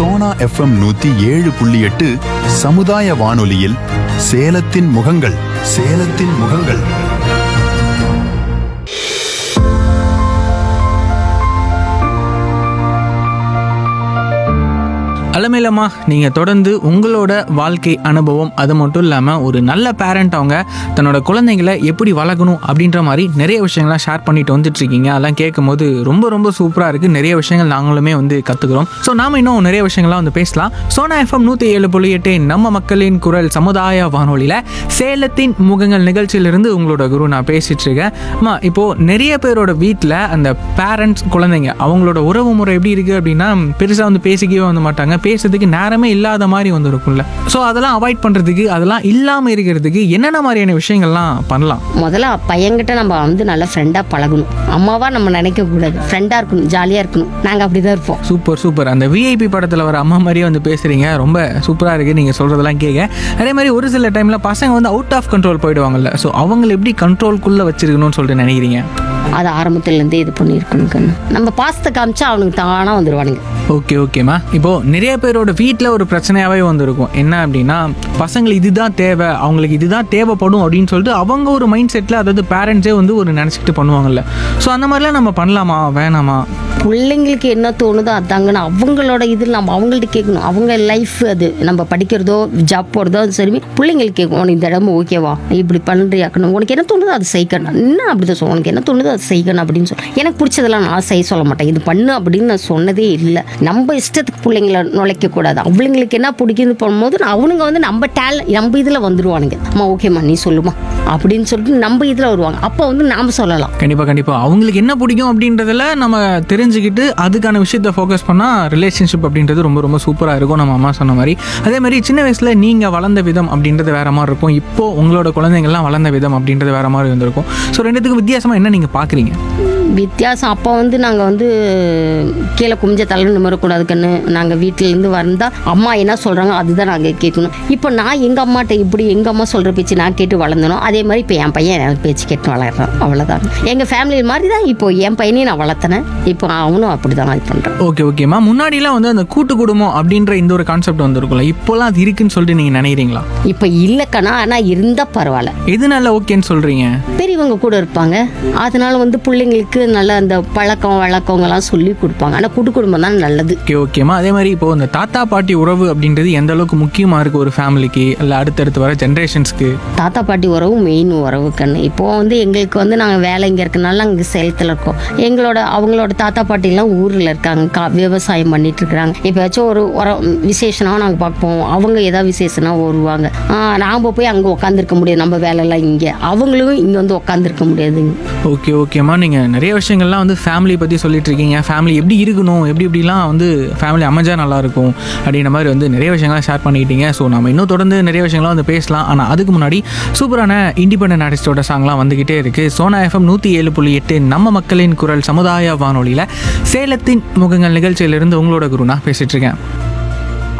Sona FM நூத்தி ஏழு புள்ளி எட்டு சமுதாய வானொலியில் சேலத்தின் முகங்கள் சேலத்தின் முகங்கள் அலமேலம்மா நீங்கள் தொடர்ந்து உங்களோட வாழ்க்கை அனுபவம் அது மட்டும் இல்லாமல் ஒரு நல்ல பேரண்ட் அவங்க தன்னோட குழந்தைங்களை எப்படி வளர்க்கணும் அப்படின்ற மாதிரி நிறைய விஷயங்கள்லாம் ஷேர் பண்ணிட்டு வந்துட்டு இருக்கீங்க அதெல்லாம் கேட்கும் போது ரொம்ப ரொம்ப சூப்பராக இருக்குது நிறைய விஷயங்கள் நாங்களுமே வந்து கற்றுக்குறோம் ஸோ நாம இன்னும் நிறைய விஷயங்கள்லாம் வந்து பேசலாம் சோனா எஃப்எம் நூற்றி ஏழு புள்ளி எட்டு நம்ம மக்களின் குரல் சமுதாய வானொலியில் சேலத்தின் முகங்கள் நிகழ்ச்சியிலிருந்து உங்களோட குரு நான் பேசிட்டு இருக்கேன் அம்மா இப்போது நிறைய பேரோட வீட்டில் அந்த பேரண்ட்ஸ் குழந்தைங்க அவங்களோட உறவு முறை எப்படி இருக்குது அப்படின்னா பெருசாக வந்து பேசிக்கவே வந்து மாட்டாங்க பேசுறதுக்கு நேரமே இல்லாத மாதிரி வந்து இருக்கும்ல ஸோ அதெல்லாம் அவாய்ட் பண்ணுறதுக்கு அதெல்லாம் இல்லாமல் இருக்கிறதுக்கு என்னென்ன மாதிரியான விஷயங்கள்லாம் பண்ணலாம் முதல்ல பையன்கிட்ட நம்ம வந்து நல்ல ஃப்ரெண்டாக பழகணும் அம்மாவா நம்ம நினைக்க கூடாது ஃப்ரெண்டாக இருக்கணும் ஜாலியாக இருக்கணும் நாங்கள் அப்படி தான் இருப்போம் சூப்பர் சூப்பர் அந்த விஐபி படத்தில் வர அம்மா மாதிரியே வந்து பேசுகிறீங்க ரொம்ப சூப்பராக இருக்குது நீங்கள் சொல்கிறதெல்லாம் கேட்க அதே மாதிரி ஒரு சில டைமில் பசங்க வந்து அவுட் ஆஃப் கண்ட்ரோல் போயிடுவாங்கல்ல ஸோ அவங்களை எப்படி கண்ட்ரோல்குள்ளே வச்சிருக்கணும்னு சொல்லிட்டு நினைக்கிறீங்க அது ஆரம்பத்துலேருந்தே இது பண்ணியிருக்கணும் கண்ணு நம்ம பாசத்தை காமிச்சா அவனுக்கு தானாக வந்துடுவானுங்க ஓகே ஓகேம்மா இப்போது நிறைய பேரோட வீட்டில் ஒரு பிரச்சனையாகவே வந்திருக்கும் என்ன அப்படின்னா பசங்களுக்கு இதுதான் தேவை அவங்களுக்கு இதுதான் தேவைப்படும் அப்படின்னு சொல்லிட்டு அவங்க ஒரு மைண்ட் செட்டில் அதாவது பேரண்ட்ஸே வந்து ஒரு நினச்சிக்கிட்டு பண்ணுவாங்கல்ல ஸோ அந்த மாதிரிலாம் நம்ம பண்ணலாமா வேணாமா பிள்ளைங்களுக்கு என்ன தோணுதோ அதாங்கன்னு அவங்களோட இதில் நம்ம அவங்கள்ட்ட கேட்கணும் அவங்க லைஃப் அது நம்ம படிக்கிறதோ ஜாப் போகிறதோ அது சரி பிள்ளைங்களுக்கு கேட்கும் உனக்கு இந்த இடம் ஓகேவா இப்படி பண்ணுறியாக்கணும் உனக்கு என்ன தோணுதோ அது செய்யணும் இன்னும் அப்படி தான் சொல்லுவோம் உனக்கு என்ன தோணுதோ அது செய்யணும் அப்படின்னு சொல்லி எனக்கு பிடிச்சதெல்லாம் நான் செய்ய சொல்ல மாட்டேன் இது பண்ணு அப்படின்னு நான் சொன்னதே இல்லை நம்ம இஷ்டத்துக்கு பிள்ளைங்கள நுழைக்க கூடாது அவங்களுக்கு என்ன பிடிக்குன்னு பண்ணும்போது அவனுங்க வந்து நம்ம டேலண்ட் நம்ம இதில் வந்துருவானுங்க அம்மா ஓகேம்மா நீ சொல்லுமா அப்படின்னு சொல்லிட்டு நம்ம இதில் வருவாங்க அப்போ வந்து நாம் சொல்லலாம் கண்டிப்பாக கண்டிப்பாக அவங்களுக்கு என்ன பிடிக்கும் அப்படின்றதுல நம்ம தெரிஞ்சுக்கிட்டு அதுக்கான விஷயத்த ஃபோக்கஸ் பண்ணால் ரிலேஷன்ஷிப் அப்படின்றது ரொம்ப ரொம்ப சூப்பராக இருக்கும் நம்ம அம்மா சொன்ன மாதிரி அதே மாதிரி சின்ன வயசில் நீங்கள் வளர்ந்த விதம் அப்படின்றது வேற மாதிரி இருக்கும் இப்போ உங்களோட குழந்தைங்கள்லாம் வளர்ந்த விதம் அப்படின்றது வேற மாதிரி வந்திருக்கும் ஸோ ரெண்டுத்துக்கும் வித்தியாசமாக என்ன நீங்கள் பார்க்குறீங்க வித்தியாசம் அப்போ வந்து நாங்கள் வந்து கீழே குமிஞ்ச தலை நிமிரக்கூடாது கண்ணு நாங்கள் வீட்டிலேருந்து வந்தால் அம்மா என்ன சொல்கிறாங்க அதுதான் நாங்கள் கேட்கணும் இப்போ நான் எங்கள் அம்மாட்ட இப்படி எங்கள் அம்மா சொல்கிற பேச்சு நான் கேட்டு வளர்ந்தனோ அதே மாதிரி இப்போ என் பையன் என் பேச்சு கேட்டு வளர்றான் அவ்வளோதான் எங்கள் ஃபேமிலி மாதிரி தான் இப்போ என் பையனையும் நான் வளர்த்தனேன் இப்போ அவனும் அப்படி தான் இது பண்ணுறான் ஓகே ஓகேம்மா முன்னாடிலாம் வந்து அந்த கூட்டு குடும்பம் அப்படின்ற இந்த ஒரு கான்செப்ட் வந்திருக்கும்ல இப்போலாம் அது இருக்குன்னு சொல்லிட்டு நீங்கள் நினைக்கிறீங்களா இப்போ இல்லைக்கண்ணா ஆனால் இருந்தால் பரவாயில்ல எதுனால ஓகேன்னு சொல்கிறீங்க பெரியவங்க கூட இருப்பாங்க அதனால வந்து பிள்ளைங்களுக்கு நல்ல அந்த பழக்கம் வழக்கங்கள்லாம் சொல்லி கொடுப்பாங்க ஆனால் கூட்டு குடும்பம் தான் நல்லது ஓகே ஓகேம்மா அதே மாதிரி இப்போ இந்த தாத்தா பாட்டி உறவு அப்படின்றது எந்த அளவுக்கு முக்கியமாக இருக்குது ஒரு ஃபேமிலிக்கு இல்லை அடுத்தடுத்து வர ஜென்ரேஷன்ஸ்க்கு தாத்தா பாட்டி உறவு மெயின் உறவு கண்ணு இப்போ வந்து எங்களுக்கு வந்து நாங்கள் வேலை இங்கே இருக்கனால அங்கே சேலத்தில் இருக்கோம் எங்களோட அவங்களோட தாத்தா பாட்டிலாம் ஊரில் இருக்காங்க கா விவசாயம் பண்ணிட்டு இருக்கிறாங்க எப்போயாச்சும் ஒரு உரம் விசேஷனா நாங்கள் பார்ப்போம் அவங்க ஏதாவது விசேஷனா வருவாங்க நாம் போய் அங்கே உட்காந்துருக்க முடியாது நம்ம வேலைலாம் இங்கே அவங்களும் இங்கே வந்து உட்காந்துருக்க முடியாதுங்க ஓகே ஓகேம்மா நீங்கள் நிறைய விஷயங்கள்லாம் வந்து ஃபேமிலி பற்றி சொல்லிட்டு இருக்கீங்க ஃபேமிலி எப்படி இருக்கணும் எப்படி எப்படிலாம் வந்து ஃபேமிலி அமைஞ்சா நல்லா இருக்கும் அப்படின்ற மாதிரி வந்து நிறைய விஷயங்கள்லாம் ஷேர் பண்ணிக்கிட்டீங்க ஸோ நம்ம இன்னும் தொடர்ந்து நிறைய விஷயங்கள்லாம் வந்து பேசலாம் ஆனால் அதுக்கு முன்னாடி சூப்பரான இண்டிபெண்டன்ட் ஆர்டிஸ்டோட சாங்லாம் வந்துக்கிட்டே இருக்குது சோனா எஃப்எம் நூற்றி ஏழு புள்ளி எட்டு நம்ம மக்களின் குரல் சமுதாய வானொலியில் சேலத்தின் முகங்கள் நிகழ்ச்சியிலிருந்து உங்களோட குரு நான் பேசிகிட்டு இருக்கேன்